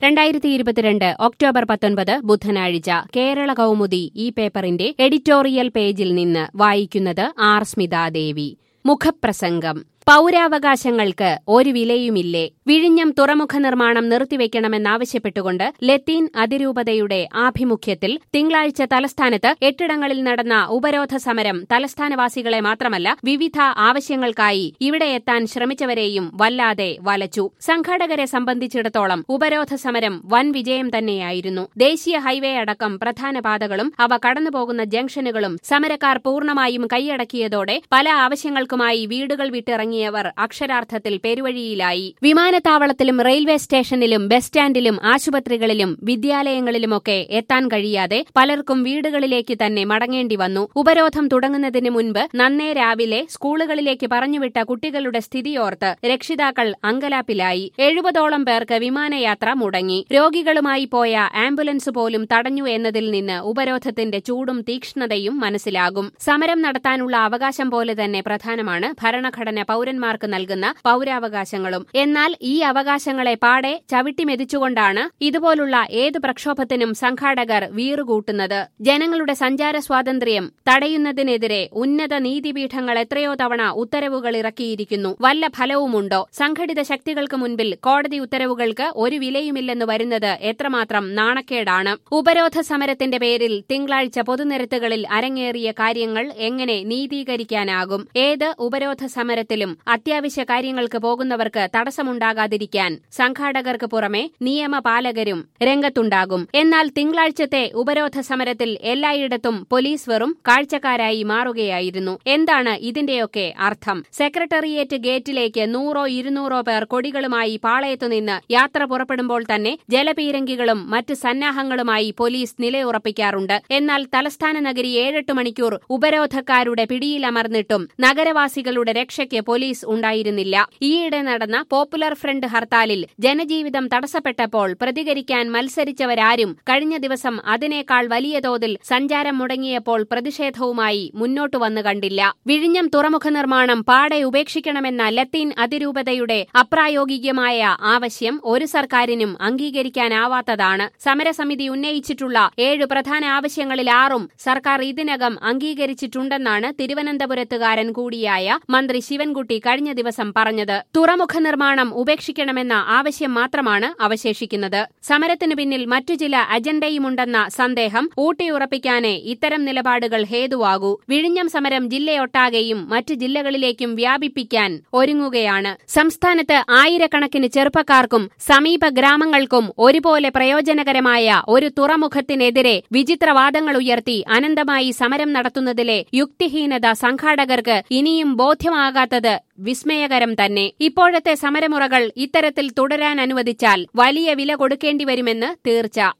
രണ്ടായിരത്തി ഇരുപത്തിരണ്ട് ഒക്ടോബർ പത്തൊൻപത് ബുധനാഴ്ച കേരള കൗമുദി ഈ പേപ്പറിന്റെ എഡിറ്റോറിയൽ പേജിൽ നിന്ന് വായിക്കുന്നത് ആർ സ്മിതാദേവി മുഖപ്രസംഗം പൗരാവകാശങ്ങൾക്ക് ഒരു വിലയുമില്ലേ വിഴിഞ്ഞം തുറമുഖ നിർമ്മാണം നിർത്തിവെക്കണമെന്നാവശ്യപ്പെട്ടുകൊണ്ട് ലത്തീൻ അതിരൂപതയുടെ ആഭിമുഖ്യത്തിൽ തിങ്കളാഴ്ച തലസ്ഥാനത്ത് എട്ടിടങ്ങളിൽ നടന്ന ഉപരോധ സമരം തലസ്ഥാനവാസികളെ മാത്രമല്ല വിവിധ ആവശ്യങ്ങൾക്കായി ഇവിടെ എത്താൻ ശ്രമിച്ചവരെയും വല്ലാതെ വലച്ചു സംഘാടകരെ സംബന്ധിച്ചിടത്തോളം ഉപരോധ സമരം വൻ വിജയം തന്നെയായിരുന്നു ദേശീയ ഹൈവേ അടക്കം പ്രധാന പാതകളും അവ കടന്നുപോകുന്ന ജംഗ്ഷനുകളും സമരക്കാർ പൂർണ്ണമായും കൈയടക്കിയതോടെ പല ആവശ്യങ്ങൾക്കുമായി വീടുകൾ വിട്ടിറങ്ങി ഇറങ്ങിയവർ അക്ഷരാർത്ഥത്തിൽ പെരുവഴിയിലായി വിമാനത്താവളത്തിലും റെയിൽവേ സ്റ്റേഷനിലും ബസ് സ്റ്റാൻഡിലും ആശുപത്രികളിലും വിദ്യാലയങ്ങളിലുമൊക്കെ എത്താൻ കഴിയാതെ പലർക്കും വീടുകളിലേക്ക് തന്നെ മടങ്ങേണ്ടി വന്നു ഉപരോധം തുടങ്ങുന്നതിന് മുൻപ് നന്നേ രാവിലെ സ്കൂളുകളിലേക്ക് പറഞ്ഞുവിട്ട കുട്ടികളുടെ സ്ഥിതിയോർത്ത് രക്ഷിതാക്കൾ അങ്കലാപ്പിലായി എഴുപതോളം പേർക്ക് വിമാനയാത്ര മുടങ്ങി രോഗികളുമായി പോയ ആംബുലൻസ് പോലും തടഞ്ഞു എന്നതിൽ നിന്ന് ഉപരോധത്തിന്റെ ചൂടും തീക്ഷ്ണതയും മനസ്സിലാകും സമരം നടത്താനുള്ള അവകാശം പോലെ തന്നെ പ്രധാനമാണ് ഭരണഘടന പൌരന്മാർക്ക് നൽകുന്ന പൌരാവകാശങ്ങളും എന്നാൽ ഈ അവകാശങ്ങളെ പാടെ ചവിട്ടിമെതിച്ചുകൊണ്ടാണ് ഇതുപോലുള്ള ഏത് പ്രക്ഷോഭത്തിനും സംഘാടകർ വീറുകൂട്ടുന്നത് ജനങ്ങളുടെ സഞ്ചാര സ്വാതന്ത്ര്യം തടയുന്നതിനെതിരെ ഉന്നത നീതിപീഠങ്ങൾ എത്രയോ തവണ ഉത്തരവുകൾ ഇറക്കിയിരിക്കുന്നു വല്ല ഫലവുമുണ്ടോ സംഘടിത ശക്തികൾക്ക് മുൻപിൽ കോടതി ഉത്തരവുകൾക്ക് ഒരു വിലയുമില്ലെന്ന് വരുന്നത് എത്രമാത്രം നാണക്കേടാണ് ഉപരോധ സമരത്തിന്റെ പേരിൽ തിങ്കളാഴ്ച പൊതുനിരത്തുകളിൽ അരങ്ങേറിയ കാര്യങ്ങൾ എങ്ങനെ നീതീകരിക്കാനാകും ഏത് ഉപരോധ സമരത്തിലും അത്യാവശ്യ കാര്യങ്ങൾക്ക് പോകുന്നവർക്ക് തടസ്സമുണ്ടാകാതിരിക്കാൻ സംഘാടകർക്ക് പുറമെ നിയമപാലകരും രംഗത്തുണ്ടാകും എന്നാൽ തിങ്കളാഴ്ചത്തെ ഉപരോധ സമരത്തിൽ എല്ലായിടത്തും പോലീസ് വെറും കാഴ്ചക്കാരായി മാറുകയായിരുന്നു എന്താണ് ഇതിന്റെയൊക്കെ അർത്ഥം സെക്രട്ടേറിയറ്റ് ഗേറ്റിലേക്ക് നൂറോ ഇരുന്നൂറോ പേർ കൊടികളുമായി പാളയത്തുനിന്ന് യാത്ര പുറപ്പെടുമ്പോൾ തന്നെ ജലപീരങ്കികളും മറ്റ് സന്നാഹങ്ങളുമായി പോലീസ് നിലയുറപ്പിക്കാറുണ്ട് എന്നാൽ തലസ്ഥാന നഗരി ഏഴെട്ട് മണിക്കൂർ ഉപരോധക്കാരുടെ പിടിയിലമർന്നിട്ടും നഗരവാസികളുടെ രക്ഷയ്ക്ക് പോലീസ് ഉണ്ടായിരുന്നില്ല ഈയിടെ നടന്ന പോപ്പുലർ ഫ്രണ്ട് ഹർത്താലിൽ ജനജീവിതം തടസ്സപ്പെട്ടപ്പോൾ പ്രതികരിക്കാൻ മത്സരിച്ചവരാരും കഴിഞ്ഞ ദിവസം അതിനേക്കാൾ വലിയ തോതിൽ സഞ്ചാരം മുടങ്ങിയപ്പോൾ പ്രതിഷേധവുമായി മുന്നോട്ടു വന്നു കണ്ടില്ല വിഴിഞ്ഞം തുറമുഖ നിർമ്മാണം പാടെ ഉപേക്ഷിക്കണമെന്ന ലത്തീൻ അതിരൂപതയുടെ അപ്രായോഗികമായ ആവശ്യം ഒരു സർക്കാരിനും അംഗീകരിക്കാനാവാത്തതാണ് സമരസമിതി ഉന്നയിച്ചിട്ടുള്ള ഏഴ് പ്രധാന ആവശ്യങ്ങളിൽ ആറും സർക്കാർ ഇതിനകം അംഗീകരിച്ചിട്ടുണ്ടെന്നാണ് തിരുവനന്തപുരത്തുകാരൻ കൂടിയായ മന്ത്രി ശിവൻകുട്ടി കഴിഞ്ഞ ദിവസം പറഞ്ഞത് തുറമുഖ നിർമ്മാണം ഉപേക്ഷിക്കണമെന്ന ആവശ്യം മാത്രമാണ് അവശേഷിക്കുന്നത് സമരത്തിനു പിന്നിൽ മറ്റു ചില അജണ്ടയുമുണ്ടെന്ന സന്ദേഹം ഊട്ടിയുറപ്പിക്കാനേ ഇത്തരം നിലപാടുകൾ ഹേതുവാകൂ വിഴിഞ്ഞം സമരം ജില്ലയൊട്ടാകെയും മറ്റ് ജില്ലകളിലേക്കും വ്യാപിപ്പിക്കാൻ ഒരുങ്ങുകയാണ് സംസ്ഥാനത്ത് ആയിരക്കണക്കിന് ചെറുപ്പക്കാർക്കും സമീപ ഗ്രാമങ്ങൾക്കും ഒരുപോലെ പ്രയോജനകരമായ ഒരു തുറമുഖത്തിനെതിരെ വിചിത്രവാദങ്ങൾ ഉയർത്തി അനന്തമായി സമരം നടത്തുന്നതിലെ യുക്തിഹീനത സംഘാടകർക്ക് ഇനിയും ബോധ്യമാകാത്തത് വിസ്മയകരം തന്നെ ഇപ്പോഴത്തെ സമരമുറകൾ ഇത്തരത്തിൽ തുടരാൻ അനുവദിച്ചാൽ വലിയ വില കൊടുക്കേണ്ടിവരുമെന്ന് തീർച്ച